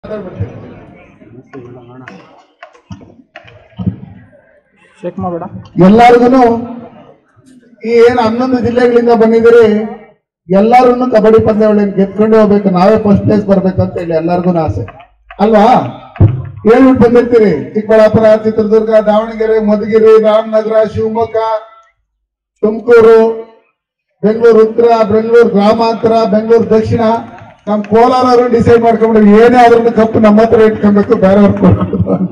check ಮಾಡಬೇಡ ಎಲ್ಲಾರ್ಗು ಈ ಏನ್ ಹನ್ನೊಂದು ಜಿಲ್ಲೆಗಳಿಂದ ಬಂದಿದ್ದೀರಿ ಎಲ್ಲಾರನ್ನು ಕಬಡ್ಡಿ ಪಂದ್ಯಾವಳಿಯನ್ನು ಗೆದ್ಕೊಂಡು ಹೋಗ್ಬೇಕು ನಾವೇ ಫಸ್ಟ್ ಪ್ಲೇಸ್ ಬರ್ಬೇಕು ಅಂತ ಹೇಳಿ ಎಲ್ಲಾರ್ಗು ಆಸೆ ಅಲ್ವಾ ಹೇಳ್ಬಿಟ್ಟು ಬಂದಿರ್ತೀರಿ ಚಿಕ್ಕಬಳ್ಳಾಪುರ ಚಿತ್ರದುರ್ಗ ದಾವಣಗೆರೆ ಮಧುಗಿರಿ ರಾಮನಗರ ಶಿವಮೊಗ್ಗ ತುಮಕೂರು ಬೆಂಗಳೂರು ಉತ್ತರ ಬೆಂಗಳೂರು ಗ್ರಾಮಾಂತರ ಬೆಂಗಳೂರು ದಕ್ಷಿಣ ನಮ್ ಕೋಲಾರ ಅವರು ಡಿಸೈಡ್ ಮಾಡ್ಕೊಂಡ್ರು ಏನೇ ಆದ್ರೂ ಕಪ್ಪು ನಮ್ಮ ಹತ್ರ ಇಟ್ಕೊಬೇಕು ಬೇರೆಯವ್ರು ಕೊಡ್ಬೇಕು ಅಂತ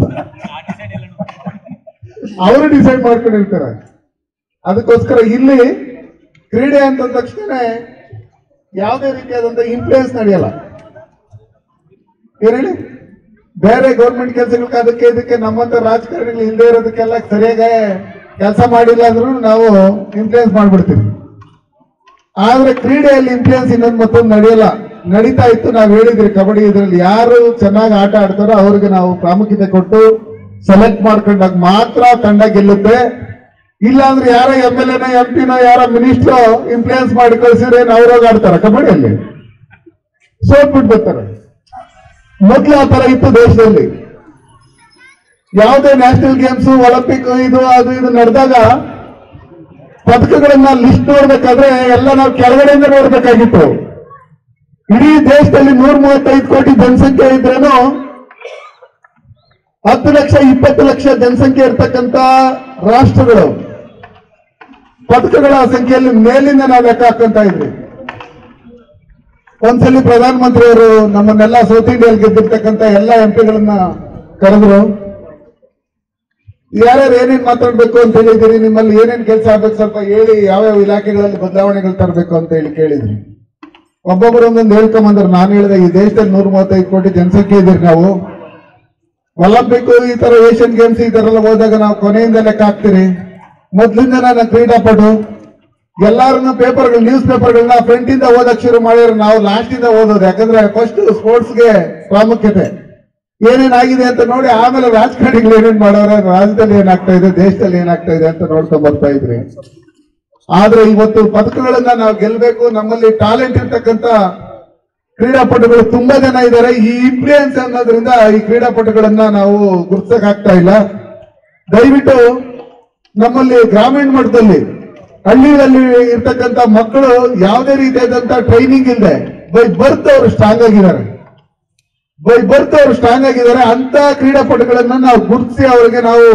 ಅವರು ಡಿಸೈಡ್ ಮಾಡ್ಕೊಂಡಿರ್ತಾರೆ ಅದಕ್ಕೋಸ್ಕರ ಇಲ್ಲಿ ಕ್ರೀಡೆ ಅಂತ ತಕ್ಷಣ ಯಾವುದೇ ರೀತಿಯಾದಂತ ಇನ್ಫ್ಲೂಯೆನ್ಸ್ ನಡೆಯಲ್ಲ ಏನ್ ಹೇಳಿ ಬೇರೆ ಗೌರ್ಮೆಂಟ್ ಕೆಲಸಗಳಿಗೆ ಅದಕ್ಕೆ ಇದಕ್ಕೆ ನಮ್ಮಂತ ರಾಜಕಾರಣಿಗಳು ಇಲ್ಲದೆ ಇರೋದಕ್ಕೆಲ್ಲ ಸರಿಯಾಗಿ ಕೆಲಸ ಮಾಡಿಲ್ಲ ಅಂದ್ರೂ ನಾವು ಇನ್ಫ್ಲೂಯೆನ್ಸ್ ಮಾಡ್ಬಿಡ್ತೀವಿ ಆದ್ರೆ ಕ್ರೀಡೆಯಲ್ಲಿ ಇನ್ಫ್ಲೂಯೆನ್ಸ್ ಇನ್ನೊಂದು ಮತ್ತೊಂದು ನಡೆಯಲ್ಲ ನಡೀತಾ ಇತ್ತು ನಾವು ಹೇಳಿದ್ರಿ ಕಬಡ್ಡಿ ಇದರಲ್ಲಿ ಯಾರು ಚೆನ್ನಾಗಿ ಆಟ ಆಡ್ತಾರೋ ಅವ್ರಿಗೆ ನಾವು ಪ್ರಾಮುಖ್ಯತೆ ಕೊಟ್ಟು ಸೆಲೆಕ್ಟ್ ಮಾಡ್ಕೊಂಡಾಗ ಮಾತ್ರ ತಂಡ ಗೆಲ್ಲುತ್ತೆ ಇಲ್ಲ ಅಂದ್ರೆ ಯಾರ ಎಂ ಎಲ್ ಎನ ಎಂ ಪಿನ ಯಾರ ಮಿನಿಸ್ಟ್ರು ಇನ್ಫ್ಲೂಯೆನ್ಸ್ ಮಾಡಿ ಕಳ್ಸಿದ್ರೆ ಅವ್ರಾಗ ಆಡ್ತಾರ ಕಬಡ್ಡಿಯಲ್ಲಿ ಸೋತ್ಬಿಟ್ಟು ಬರ್ತಾರೆ ಮೊದ್ಲು ಆ ತರ ಇತ್ತು ದೇಶದಲ್ಲಿ ಯಾವುದೇ ನ್ಯಾಷನಲ್ ಗೇಮ್ಸ್ ಒಲಿಂಪಿಕ್ ಇದು ಅದು ಇದು ನಡೆದಾಗ ಪದಕಗಳನ್ನ ಲಿಸ್ಟ್ ನೋಡ್ಬೇಕಾದ್ರೆ ಎಲ್ಲ ನಾವು ಕೆಳಗಡೆಯಿಂದ ನೋಡ್ಬೇಕಾಗಿತ್ತು ಇಡೀ ದೇಶದಲ್ಲಿ ನೂರ ಮೂವತ್ತೈದು ಕೋಟಿ ಜನಸಂಖ್ಯೆ ಇದ್ರೇನು ಹತ್ತು ಲಕ್ಷ ಇಪ್ಪತ್ತು ಲಕ್ಷ ಜನಸಂಖ್ಯೆ ಇರ್ತಕ್ಕಂತ ರಾಷ್ಟ್ರಗಳು ಪದಕಗಳ ಸಂಖ್ಯೆಯಲ್ಲಿ ಮೇಲಿಂದ ನಾವು ಲೆಕ್ಕ ಹಾಕೊಂತ ಇದ್ವಿ ಒಂದ್ಸಲಿ ಪ್ರಧಾನಮಂತ್ರಿಯವರು ನಮ್ಮನ್ನೆಲ್ಲ ಸೌತ್ ಇಂಡಿಯಲ್ಲಿ ಗೆದ್ದಿರ್ತಕ್ಕಂತ ಎಲ್ಲ ಎಂ ಪಿಗಳನ್ನ ಕರೆದ್ರು ಯಾರ್ಯಾರು ಏನೇನ್ ಮಾತಾಡ್ಬೇಕು ಅಂತ ಹೇಳಿದಿರಿ ನಿಮ್ಮಲ್ಲಿ ಏನೇನ್ ಕೆಲಸ ಆಗ್ಬೇಕು ಸ್ವಲ್ಪ ಹೇಳಿ ಯಾವ್ಯಾವ ಇಲಾಖೆಗಳಲ್ಲಿ ಬದಲಾವಣೆಗಳು ತರಬೇಕು ಅಂತ ಹೇಳಿ ಕೇಳಿದ್ರಿ ಒಬ್ಬೊಬ್ಬರು ಒಂದೊಂದು ಹೇಳ್ಕೊಂಬಂದ್ರು ನಾನು ಹೇಳಿದೆ ಈ ದೇಶದಲ್ಲಿ ನೂರ ಮೂವತ್ತೈದು ಕೋಟಿ ಜನಸಂಖ್ಯೆ ಇದೀರಿ ನಾವು ಒಲಿಂಪಿಕ್ ಈ ತರ ಏಷ್ಯನ್ ಗೇಮ್ಸ್ ಈ ತರ ಎಲ್ಲ ಹೋದಾಗ ನಾವು ಕೊನೆಯಿಂದ ಲೆಕ್ಕ ಹಾಕ್ತೀರಿ ಮೊದ್ಲಿಂದ ನಾನು ಕ್ರೀಡಾಪಟು ಎಲ್ಲಾರನ್ನು ಪೇಪರ್ಗಳು ನ್ಯೂಸ್ ಪೇಪರ್ಗಳನ್ನ ಫ್ರಂಟ್ ಇಂದ ಓದಕ್ ಶುರು ಮಾಡಿದ್ರೆ ನಾವು ಲಾಸ್ಟ್ ಇಂದ ಓದೋದು ಯಾಕಂದ್ರೆ ಫಸ್ಟ್ ಸ್ಪೋರ್ಟ್ಸ್ಗೆ ಪ್ರಾಮುಖ್ಯತೆ ಏನೇನಾಗಿದೆ ಅಂತ ನೋಡಿ ಆಮೇಲೆ ರಾಜಕಾರಣಿಗಳು ಏನೇನ್ ಮಾಡೋರೆ ರಾಜ್ಯದಲ್ಲಿ ಏನಾಗ್ತಾ ಇದೆ ದೇಶದಲ್ಲಿ ಏನಾಗ್ತಾ ಇದೆ ಅಂತ ನೋಡ್ಕೊಂಡ್ ಬರ್ತಾ ಇದ್ರಿ ಆದ್ರೆ ಇವತ್ತು ಪದಕಗಳನ್ನ ನಾವು ಗೆಲ್ಬೇಕು ನಮ್ಮಲ್ಲಿ ಟ್ಯಾಲೆಂಟ್ ಇರ್ತಕ್ಕಂತ ಕ್ರೀಡಾಪಟುಗಳು ತುಂಬಾ ಜನ ಇದ್ದಾರೆ ಈ ಇನ್ಫ್ಲೂಯೆನ್ಸ್ ಅನ್ನೋದ್ರಿಂದ ಈ ಕ್ರೀಡಾಪಟುಗಳನ್ನ ನಾವು ಗುರ್ಸಕ್ ಆಗ್ತಾ ಇಲ್ಲ ದಯವಿಟ್ಟು ನಮ್ಮಲ್ಲಿ ಗ್ರಾಮೀಣ ಮಟ್ಟದಲ್ಲಿ ಹಳ್ಳಿಗಳಲ್ಲಿ ಇರ್ತಕ್ಕಂತ ಮಕ್ಕಳು ಯಾವುದೇ ರೀತಿಯಾದಂತ ಟ್ರೈನಿಂಗ್ ಇಲ್ಲದೆ ಬೈ ಬರ್ತ್ ಅವರು ಸ್ಟ್ರಾಂಗ್ ಆಗಿದ್ದಾರೆ ಬೈ ಬರ್ತ್ ಅವರು ಸ್ಟ್ರಾಂಗ್ ಆಗಿದ್ದಾರೆ ಅಂತ ಕ್ರೀಡಾಪಟುಗಳನ್ನ ನಾವು ಗುರುತಿಸಿ ಅವರಿಗೆ ನಾವು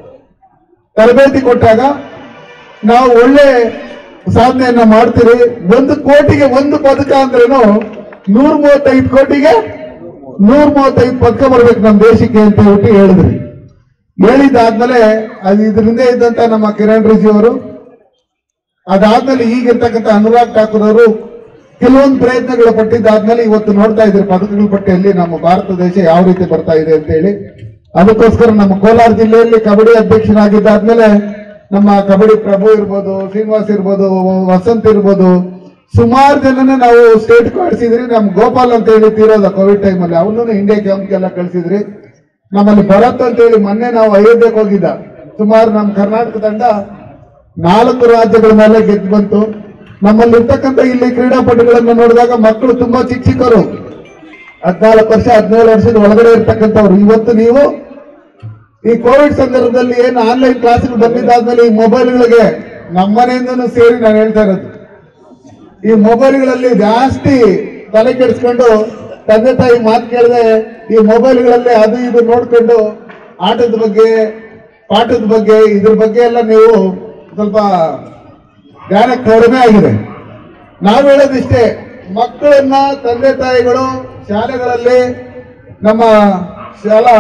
ತರಬೇತಿ ಕೊಟ್ಟಾಗ ನಾವು ಒಳ್ಳೆ ಸಾಧನೆಯನ್ನ ಮಾಡ್ತೀರಿ ಒಂದು ಕೋಟಿಗೆ ಒಂದು ಪದಕ ಅಂದ್ರೇನು ನೂರ ಮೂವತ್ತೈದು ಕೋಟಿಗೆ ನೂರ ಮೂವತ್ತೈದು ಪದಕ ಬರ್ಬೇಕು ನಮ್ಮ ದೇಶಕ್ಕೆ ಅಂತ ಹೇಳ್ಬಿಟ್ಟು ಹೇಳಿದ್ರಿ ಹೇಳಿದ್ದಾದ್ಮೇಲೆ ಅದು ಇದರಿಂದ ಇದ್ದಂತ ನಮ್ಮ ಕಿರಣ್ ರಿಜಿ ಅವರು ಅದಾದ್ಮೇಲೆ ಈಗಿರ್ತಕ್ಕಂಥ ಅನುರಾಗ್ ಠಾಕೂರ್ ಅವರು ಕೆಲವೊಂದು ಪ್ರಯತ್ನಗಳು ಪಟ್ಟಿದ್ದಾದ್ಮೇಲೆ ಇವತ್ತು ನೋಡ್ತಾ ಇದ್ರಿ ಪದಕಗಳ ಪಟ್ಟಿಯಲ್ಲಿ ನಮ್ಮ ಭಾರತ ದೇಶ ಯಾವ ರೀತಿ ಬರ್ತಾ ಇದೆ ಅಂತ ಹೇಳಿ ಅದಕ್ಕೋಸ್ಕರ ನಮ್ಮ ಕೋಲಾರ ಜಿಲ್ಲೆಯಲ್ಲಿ ಕಬಡ್ಡಿ ಅಧ್ಯಕ್ಷನಾಗಿದ್ದಾದ್ಮೇಲೆ ನಮ್ಮ ಕಬಡ್ಡಿ ಪ್ರಭು ಇರ್ಬೋದು ಶ್ರೀನಿವಾಸ್ ಇರ್ಬೋದು ವಸಂತ್ ಇರ್ಬೋದು ಸುಮಾರು ಜನನ ನಾವು ಸ್ಟೇಟ್ ಕಳಿಸಿದ್ರಿ ನಮ್ ಗೋಪಾಲ್ ಅಂತ ಹೇಳಿ ತೀರೋದ ಕೋವಿಡ್ ಟೈಮಲ್ಲಿ ಅವನು ಇಂಡಿಯಾ ಕ್ಯಾಂಪ್ಗೆಲ್ಲ ಕಳಿಸಿದ್ರಿ ನಮ್ಮಲ್ಲಿ ಭರತ್ ಅಂತ ಹೇಳಿ ಮೊನ್ನೆ ನಾವು ಅಯೋಧ್ಯೆಗೆ ಹೋಗಿದ್ದ ಸುಮಾರು ನಮ್ಮ ಕರ್ನಾಟಕ ತಂಡ ನಾಲ್ಕು ರಾಜ್ಯಗಳ ಮೇಲೆ ಗೆದ್ದು ಬಂತು ನಮ್ಮಲ್ಲಿ ಇರ್ತಕ್ಕಂಥ ಇಲ್ಲಿ ಕ್ರೀಡಾಪಟುಗಳನ್ನು ನೋಡಿದಾಗ ಮಕ್ಕಳು ತುಂಬಾ ಚಿಕ್ಕ ಚಿಕ್ಕವರು ಹದಿನಾಲ್ಕು ವರ್ಷ ಹದಿನೇಳು ವರ್ಷದ ಒಳಗಡೆ ಇರ್ತಕ್ಕಂಥವ್ರು ಇವತ್ತು ನೀವು ಈ ಕೋವಿಡ್ ಸಂದರ್ಭದಲ್ಲಿ ಏನು ಆನ್ಲೈನ್ ಕ್ಲಾಸ್ಗಳು ಬಂದಿದ್ದಾದ್ಮೇಲೆ ಈ ಮೊಬೈಲ್ಗಳಿಗೆ ನಮ್ಮನೆಯಿಂದನೂ ಸೇರಿ ನಾನು ಹೇಳ್ತಾ ಇರೋದು ಈ ಮೊಬೈಲ್ಗಳಲ್ಲಿ ಜಾಸ್ತಿ ತಲೆ ಕೆಡಿಸ್ಕೊಂಡು ತಂದೆ ತಾಯಿ ಮಾತು ಕೇಳದೆ ಈ ಮೊಬೈಲ್ಗಳಲ್ಲಿ ಅದು ಇದು ನೋಡ್ಕೊಂಡು ಆಟದ ಬಗ್ಗೆ ಪಾಠದ ಬಗ್ಗೆ ಇದ್ರ ಬಗ್ಗೆ ಎಲ್ಲ ನೀವು ಸ್ವಲ್ಪ ಜ್ಞಾನ ಕಡಿಮೆ ಆಗಿದೆ ನಾವು ಹೇಳೋದಿಷ್ಟೇ ಮಕ್ಕಳನ್ನ ತಂದೆ ತಾಯಿಗಳು ಶಾಲೆಗಳಲ್ಲಿ ನಮ್ಮ ಶಾಲಾ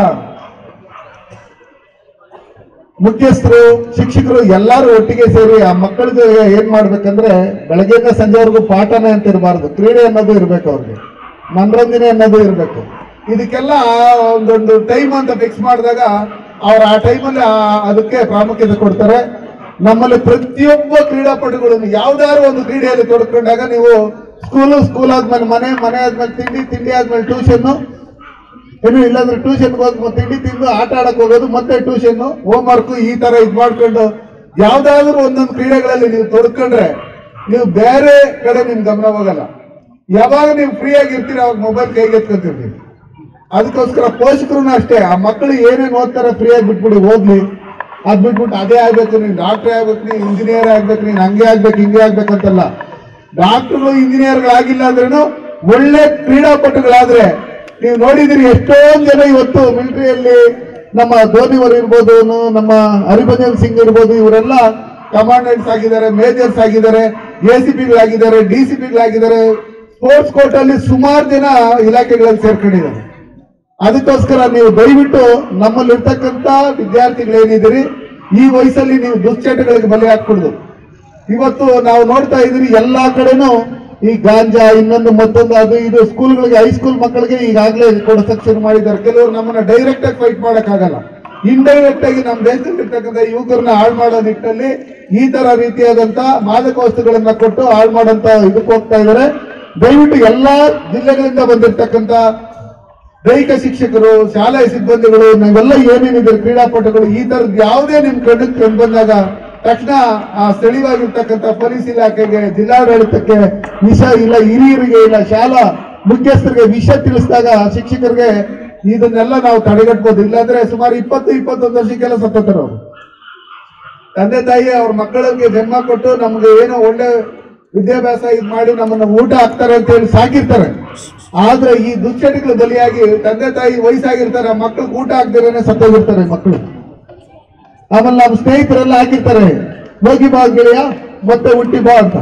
ಮುಖ್ಯಸ್ಥರು ಶಿಕ್ಷಕರು ಎಲ್ಲರೂ ಒಟ್ಟಿಗೆ ಸೇರಿ ಆ ಮಕ್ಕಳಿಗೆ ಏನ್ ಮಾಡ್ಬೇಕಂದ್ರೆ ಬೆಳಗ್ಗೆಯಿಂದ ಸಂಜೆವರೆಗೂ ಪಾಠನೇ ಅಂತ ಇರಬಾರ್ದು ಕ್ರೀಡೆ ಅನ್ನೋದು ಇರ್ಬೇಕು ಅವ್ರಿಗೆ ಮನರಂಜನೆ ಅನ್ನೋದು ಇರಬೇಕು ಇದಕ್ಕೆಲ್ಲ ಒಂದೊಂದು ಟೈಮ್ ಅಂತ ಫಿಕ್ಸ್ ಮಾಡಿದಾಗ ಅವ್ರು ಆ ಟೈಮಲ್ಲಿ ಅದಕ್ಕೆ ಪ್ರಾಮುಖ್ಯತೆ ಕೊಡ್ತಾರೆ ನಮ್ಮಲ್ಲಿ ಪ್ರತಿಯೊಬ್ಬ ಕ್ರೀಡಾಪಟುಗಳನ್ನು ಯಾವ್ದಾದ್ರು ಒಂದು ಕ್ರೀಡೆಯಲ್ಲಿ ತೊಡ್ಕೊಂಡಾಗ ನೀವು ಸ್ಕೂಲು ಸ್ಕೂಲ್ ಆದ್ಮೇಲೆ ಮನೆ ಮನೆ ಆದ್ಮೇಲೆ ತಿಂಡಿ ತಿಂಡಿ ಆದ್ಮೇಲೆ ಟ್ಯೂಷನ್ ಏನು ಇಲ್ಲಾಂದ್ರೆ ಟ್ಯೂಷನ್ ಹೋಗಿ ತಿಂಡಿ ತಿಂದು ಆಟ ಆಡಕ್ ಹೋಗೋದು ಮತ್ತೆ ಟ್ಯೂಷನ್ ಹೋಮ್ ವರ್ಕ್ ಈ ತರ ಇದ್ ಮಾಡ್ಕೊಂಡು ಯಾವ್ದಾದ್ರು ಒಂದೊಂದು ಕ್ರೀಡೆಗಳಲ್ಲಿ ನೀವು ತೊಡ್ಕೊಂಡ್ರೆ ನೀವು ಬೇರೆ ಕಡೆ ನಿಮ್ ಗಮನ ಹೋಗಲ್ಲ ಯಾವಾಗ ನೀವು ಫ್ರೀ ಆಗಿರ್ತೀರಿ ಅವಾಗ ಮೊಬೈಲ್ ಕೈಗೆ ಎತ್ಕೊಂತಿರ್ತೀವಿ ಅದಕ್ಕೋಸ್ಕರ ಪೋಷಕರು ಅಷ್ಟೇ ಆ ಮಕ್ಕಳು ಏನೇನು ಓದ್ತಾರೆ ಫ್ರೀಯಾಗಿ ಬಿಟ್ಬಿಡಿ ಹೋಗ್ಲಿ ಅದ್ ಬಿಟ್ಬಿಟ್ಟು ಅದೇ ಆಗ್ಬೇಕು ನೀನ್ ಡಾಕ್ಟರ್ ಆಗ್ಬೇಕು ನೀನ್ ಇಂಜಿನಿಯರ್ ಆಗ್ಬೇಕು ನೀನ್ ಹಂಗೆ ಆಗ್ಬೇಕು ಹಿಂಗೆ ಆಗ್ಬೇಕು ಅಂತಲ್ಲ ಡಾಕ್ಟರ್ಗಳು ಇಂಜಿನಿಯರ್ಗಳಾಗಿಲ್ಲ ಅಂದ್ರೂ ಒಳ್ಳೆ ಕ್ರೀಡಾಪಟುಗಳಾದ್ರೆ ನೀವು ನೋಡಿದಿರಿ ಎಷ್ಟೊಂದ್ ಜನ ಇವತ್ತು ಮಿಲಿಟರಿಯಲ್ಲಿ ನಮ್ಮ ಧೋನಿವರು ಇರ್ಬೋದು ನಮ್ಮ ಹರಿಭಜನ್ ಸಿಂಗ್ ಇರ್ಬೋದು ಇವರೆಲ್ಲ ಕಮಾಂಡೆಂಟ್ಸ್ ಆಗಿದ್ದಾರೆ ಮೇಜರ್ಸ್ ಆಗಿದ್ದಾರೆ ಎ ಸಿ ಪಿಗಳಾಗಿದ್ದಾರೆ ಡಿ ಸಿ ಪಿಗಳಾಗಿದ್ದಾರೆ ಸ್ಪೋರ್ಟ್ಸ್ ಕೋರ್ಟ್ ಅಲ್ಲಿ ಸುಮಾರು ಜನ ಇಲಾಖೆಗಳಲ್ಲಿ ಸೇರ್ಕೊಂಡಿದ್ದಾರೆ ಅದಕ್ಕೋಸ್ಕರ ನೀವು ದಯವಿಟ್ಟು ನಮ್ಮಲ್ಲಿರ್ತಕ್ಕಂಥ ವಿದ್ಯಾರ್ಥಿಗಳೇನಿದ್ದೀರಿ ಈ ವಯಸ್ಸಲ್ಲಿ ನೀವು ದುಶ್ಚಟಗಳಿಗೆ ಬಲಿ ಹಾಕ್ಕೊಡುದು ಇವತ್ತು ನಾವು ನೋಡ್ತಾ ಇದ್ದೀರಿ ಎಲ್ಲಾ ಕಡೆನೂ ಈ ಗಾಂಜಾ ಇನ್ನೊಂದು ಮತ್ತೊಂದು ಅದು ಇದು ಸ್ಕೂಲ್ಗಳಿಗೆ ಹೈಸ್ಕೂಲ್ ಮಕ್ಕಳಿಗೆ ಈಗಾಗಲೇ ಕೊಡಸಕ್ ಶುರು ಮಾಡಿದ್ದಾರೆ ಕೆಲವರು ನಮ್ಮನ್ನ ಡೈರೆಕ್ಟ್ ಆಗಿ ಫೈಟ್ ಮಾಡಕ್ಕಾಗಲ್ಲ ಇಂಡೈರೆಕ್ಟ್ ಆಗಿ ನಮ್ಮ ದೇಶದಲ್ಲಿ ಇರ್ತಕ್ಕಂಥ ಯುವಕರನ್ನ ಹಾಳು ಮಾಡೋ ನಿಟ್ಟಿನಲ್ಲಿ ಈ ತರ ರೀತಿಯಾದಂತ ಮಾದಕ ವಸ್ತುಗಳನ್ನ ಕೊಟ್ಟು ಹಾಳು ಮಾಡೋಂತ ಇದಕ್ಕೆ ಹೋಗ್ತಾ ಇದ್ದಾರೆ ದಯವಿಟ್ಟು ಎಲ್ಲಾ ಜಿಲ್ಲೆಗಳಿಂದ ಬಂದಿರತಕ್ಕಂತ ದೈಹಿಕ ಶಿಕ್ಷಕರು ಶಾಲಾ ಸಿಬ್ಬಂದಿಗಳು ನಾವೆಲ್ಲ ಏನೇನಿದ್ದಾರೆ ಕ್ರೀಡಾಪಟುಗಳು ಈ ತರದ್ ಯಾವುದೇ ನಿಮ್ ಕಣ್ಣಿಗೆ ಕಂಡು ಬಂದಾಗ ತಕ್ಷಣ ಆ ಸ್ಥಳೀಯವಾಗಿರ್ತಕ್ಕಂಥ ಪೊಲೀಸ್ ಇಲಾಖೆಗೆ ಜಿಲ್ಲಾಡಳಿತಕ್ಕೆ ವಿಷ ಇಲ್ಲ ಹಿರಿಯರಿಗೆ ಇಲ್ಲ ಶಾಲಾ ಮುಖ್ಯಸ್ಥರಿಗೆ ವಿಷ ತಿಳಿಸಿದಾಗ ಶಿಕ್ಷಕರಿಗೆ ಇದನ್ನೆಲ್ಲ ನಾವು ತಡೆಗಟ್ಬೋದು ಇಲ್ಲಾಂದ್ರೆ ಸುಮಾರು ಇಪ್ಪತ್ತು ಇಪ್ಪತ್ತೊಂದು ವರ್ಷಕ್ಕೆಲ್ಲ ಸತ್ತೋತಾರೆ ಅವರು ತಂದೆ ತಾಯಿ ಅವ್ರ ಮಕ್ಕಳಿಗೆ ಜನ್ಮ ಕೊಟ್ಟು ನಮ್ಗೆ ಏನೋ ಒಳ್ಳೆ ವಿದ್ಯಾಭ್ಯಾಸ ಇದು ಮಾಡಿ ನಮ್ಮನ್ನ ಊಟ ಹಾಕ್ತಾರೆ ಅಂತ ಹೇಳಿ ಸಾಕಿರ್ತಾರೆ ಆದ್ರೆ ಈ ದುಶ್ಚಟಗಳು ಬಲಿಯಾಗಿ ತಂದೆ ತಾಯಿ ವಯಸ್ಸಾಗಿರ್ತಾರೆ ಆ ಮಕ್ಕಳಿಗೆ ಊಟ ಹಾಕ್ದಿರೇನೆ ಸತ್ತೋಗಿರ್ತಾರೆ ಮಕ್ಕಳು ಆಮೇಲೆ ನಮ್ಮ ಸ್ನೇಹಿತರೆಲ್ಲ ಹಾಕಿರ್ತಾರೆ ಹೋಗಿ ಬಾ ಗೆಳೆಯ ಮತ್ತೆ ಹುಟ್ಟಿ ಬಾ ಅಂತ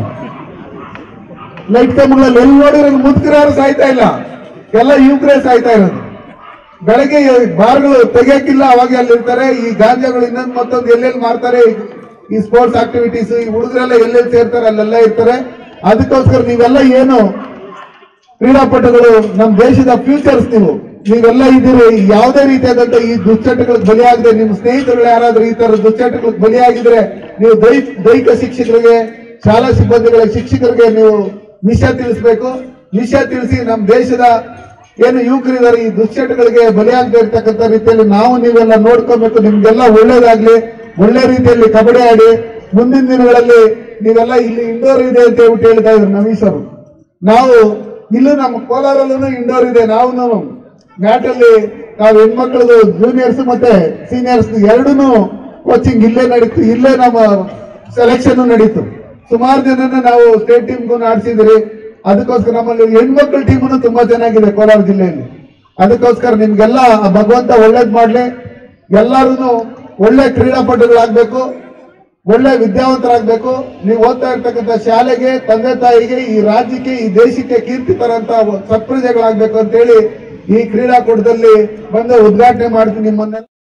ಲೈಟ್ ಕಂಬಗಳಲ್ಲಿ ಎಲ್ಲಿ ನೋಡಿದ್ರೆ ಮುದುಕರಾರು ಸಾಯ್ತಾ ಇಲ್ಲ ಎಲ್ಲ ಯುವಕರೇ ಸಾಯ್ತಾ ಇರೋದು ಬೆಳಗ್ಗೆ ಬಾರ್ಗಳು ತೆಗಿಯಕ್ಕಿಲ್ಲ ಅವಾಗ ಅಲ್ಲಿ ಇರ್ತಾರೆ ಈ ಗಾಂಜಾಗಳು ಇನ್ನೊಂದು ಮತ್ತೊಂದು ಎಲ್ಲೆಲ್ಲಿ ಮಾರ್ತಾರೆ ಈ ಸ್ಪೋರ್ಟ್ಸ್ ಆಕ್ಟಿವಿಟೀಸ್ ಈ ಹುಡುಗರೆಲ್ಲ ಎಲ್ಲೆಲ್ಲಿ ಸೇರ್ತಾರೆ ಅಲ್ಲೆಲ್ಲ ಇರ್ತಾರೆ ಅದಕ್ಕೋಸ್ಕರ ನೀವೆಲ್ಲ ಏನು ಕ್ರೀಡಾಪಟುಗಳು ನಮ್ಮ ದೇಶದ ಫ್ಯೂಚರ್ಸ್ ನೀವು ನೀವೆಲ್ಲ ಇದ್ದೀರಿ ಯಾವುದೇ ರೀತಿಯಾದಂತ ಈ ದುಶ್ಚಟಗಳಿಗೆ ಬಲಿಯಾಗದೆ ನಿಮ್ಮ ಸ್ನೇಹಿತರು ಯಾರಾದ್ರೂ ಈ ತರ ದುಶ್ಚಟಗಳಿಗೆ ಬಲಿಯಾಗಿದ್ರೆ ನೀವು ದೈ ದೈಹಿಕ ಶಿಕ್ಷಕರಿಗೆ ಶಾಲಾ ಸಿಬ್ಬಂದಿಗಳ ಶಿಕ್ಷಕರಿಗೆ ನೀವು ವಿಷಯ ತಿಳಿಸ್ಬೇಕು ವಿಷಯ ತಿಳಿಸಿ ನಮ್ಮ ದೇಶದ ಏನು ಯುವಕರಿದ್ದಾರೆ ಈ ದುಶ್ಚಟಗಳಿಗೆ ಬಲಿಯಾಗದೆ ಇರ್ತಕ್ಕಂಥ ರೀತಿಯಲ್ಲಿ ನಾವು ನೀವೆಲ್ಲ ನೋಡ್ಕೊಬೇಕು ನಿಮ್ಗೆಲ್ಲ ಒಳ್ಳೇದಾಗ್ಲಿ ಒಳ್ಳೆ ರೀತಿಯಲ್ಲಿ ಕಬಡ್ಡಿ ಆಡಿ ಮುಂದಿನ ದಿನಗಳಲ್ಲಿ ನೀವೆಲ್ಲ ಇಲ್ಲಿ ಇಂಡೋರ್ ಇದೆ ಅಂತ ಹೇಳ್ಬಿಟ್ಟು ಹೇಳ್ತಾ ಇದ್ರು ನವೀಶ್ ಅವರು ನಾವು ಇಲ್ಲೂ ನಮ್ಮ ಕೋಲಾರಲ್ಲೂ ಇಂಡೋರ್ ಇದೆ ನಾವು ಮ್ಯಾಟ್ ಅಲ್ಲಿ ನಾವು ಹೆಣ್ಮಕ್ಳದು ಜೂನಿಯರ್ಸ್ ಮತ್ತೆ ಸೀನಿಯರ್ಸ್ ಎರಡೂ ಕೋಚಿಂಗ್ ಇಲ್ಲೇ ನಡೀತು ಇಲ್ಲೇ ನಮ್ಮ ಸೆಲೆಕ್ಷನ್ ನಡೀತು ಸುಮಾರು ಜನನ ನಾವು ಸ್ಟೇಟ್ ಟೀಮ್ಗೂ ಆಡಿಸಿದ್ರಿ ಅದಕ್ಕೋಸ್ಕರ ನಮ್ಮಲ್ಲಿ ಹೆಣ್ಮಕ್ಳ ಟೀಮು ತುಂಬಾ ಚೆನ್ನಾಗಿದೆ ಕೋಲಾರ ಜಿಲ್ಲೆಯಲ್ಲಿ ಅದಕ್ಕೋಸ್ಕರ ನಿಮ್ಗೆಲ್ಲ ಆ ಭಗವಂತ ಒಳ್ಳೇದ್ ಮಾಡ್ಲಿ ಎಲ್ಲಾರು ಒಳ್ಳೆ ಕ್ರೀಡಾಪಟುಗಳಾಗ್ಬೇಕು ಒಳ್ಳೆ ವಿದ್ಯಾವಂತರಾಗ್ಬೇಕು ನೀವು ಓದ್ತಾ ಇರ್ತಕ್ಕಂಥ ಶಾಲೆಗೆ ತಂದೆ ತಾಯಿಗೆ ಈ ರಾಜ್ಯಕ್ಕೆ ಈ ದೇಶಕ್ಕೆ ಕೀರ್ತಿ ತರಂತ ಸತ್ಪ್ರಜೆಗಳಾಗ್ಬೇಕು ಅಂತೇಳಿ ಈ ಕ್ರೀಡಾಕೂಟದಲ್ಲಿ ಬಂದು ಉದ್ಘಾಟನೆ ಮಾಡ್ತೀನಿ ನಿಮ್ಮನ್ನೆಲ್ಲ